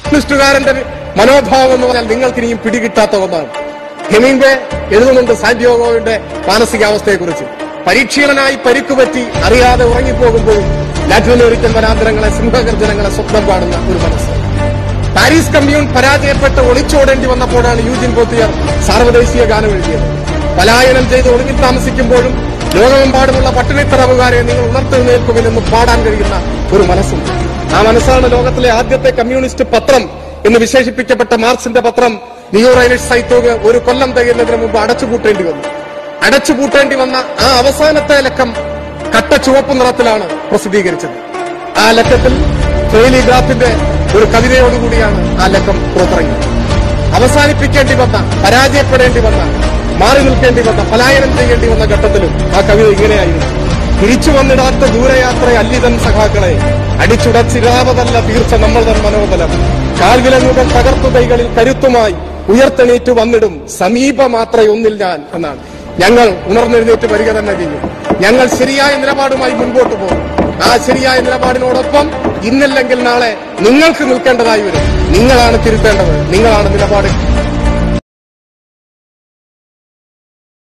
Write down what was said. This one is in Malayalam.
കമ്മ്യൂണിസ്റ്റുകാരന്റെ മനോഭാവം എന്ന് പറഞ്ഞാൽ നിങ്ങൾക്ക് ഇനിയും പിടികിട്ടാത്ത ഒന്നാണ് ഹെമിംഗെ എഴുതുന്നുണ്ട് സാന്റിയോഗോയുടെ മാനസികാവസ്ഥയെക്കുറിച്ച് പരീക്ഷീണനായി പരിക്കുപറ്റി അറിയാതെ ഉറങ്ങിപ്പോകുമ്പോഴും ലാറ്റിൻ അമേരിക്കൻ വനാന്തരങ്ങളെ സിംഹഗർജനങ്ങളെ സ്വപ്നം കാണുന്ന ഒരു മനസ്സ് പാരീസ് കമ്മ്യൂൺ പരാജയപ്പെട്ട് ഒളിച്ചോടേണ്ടി വന്നപ്പോഴാണ് യൂജിൻ പോത്തിയർ സാർവദേശീയ ഗാനം എഴുതിയത് പലായനം ചെയ്ത് ഒളിവിൽ താമസിക്കുമ്പോഴും ലോകമെമ്പാടുമുള്ള പട്ടിണിത്തറവുകാരെ നിങ്ങൾ ഉണർത്തെഴുന്നേൽക്കുമെന്ന് പാടാൻ കഴിയുന്ന ഒരു മനസ്സുണ്ട് ആ മനസ്സാണ് ലോകത്തിലെ ആദ്യത്തെ കമ്മ്യൂണിസ്റ്റ് പത്രം എന്ന് വിശേഷിപ്പിക്കപ്പെട്ട മാർക്സിന്റെ പത്രം നിയോ റൈലിഷ് സൈത്തോഗ് ഒരു കൊല്ലം തികയുന്നതിന് മുമ്പ് അടച്ചുപൂട്ടേണ്ടി വന്നു അടച്ചുപൂട്ടേണ്ടി വന്ന ആ അവസാനത്തെ ലക്കം കട്ട ചുവപ്പ് നിറത്തിലാണ് പ്രസിദ്ധീകരിച്ചത് ആ ലക്കത്തിൽ ഫെയിലി ഗ്രാഫിന്റെ ഒരു കവിതയോടുകൂടിയാണ് ആ ലക്കം പുറത്തിറങ്ങിയത് അവസാനിപ്പിക്കേണ്ടി വന്ന പരാജയപ്പെടേണ്ടി വന്ന മാറി നിൽക്കേണ്ടി വന്ന പലായനം ചെയ്യേണ്ടി വന്ന ഘട്ടത്തിലും ആ കവിത ഇങ്ങനെയായിരുന്നു തിരിച്ചു വന്നിടാത്ത ദൂരയാത്ര അല്ലിതൻ സഖാക്കളെ അടിച്ചുടച്ചിരാവതല്ല തീർച്ച നമ്മൾ തൻ മനോബലം കാൽവിലങ്ങുകൾ തകർത്തു കൈകളിൽ കരുത്തുമായി ഉയർത്തെണീറ്റ് വന്നിടും സമീപമാത്രയൊന്നിൽ ഞാൻ എന്നാണ് ഞങ്ങൾ ഉണർന്നെഴുന്നേറ്റ് വരിക തന്നെ ചെയ്യും ഞങ്ങൾ ശരിയായ നിലപാടുമായി മുൻപോട്ട് പോകും ആ ശരിയായ നിലപാടിനോടൊപ്പം ഇന്നല്ലെങ്കിൽ നാളെ നിങ്ങൾക്ക് നിൽക്കേണ്ടതായി വരും നിങ്ങളാണ് തിരുത്തേണ്ടത് നിങ്ങളാണ് നിലപാട്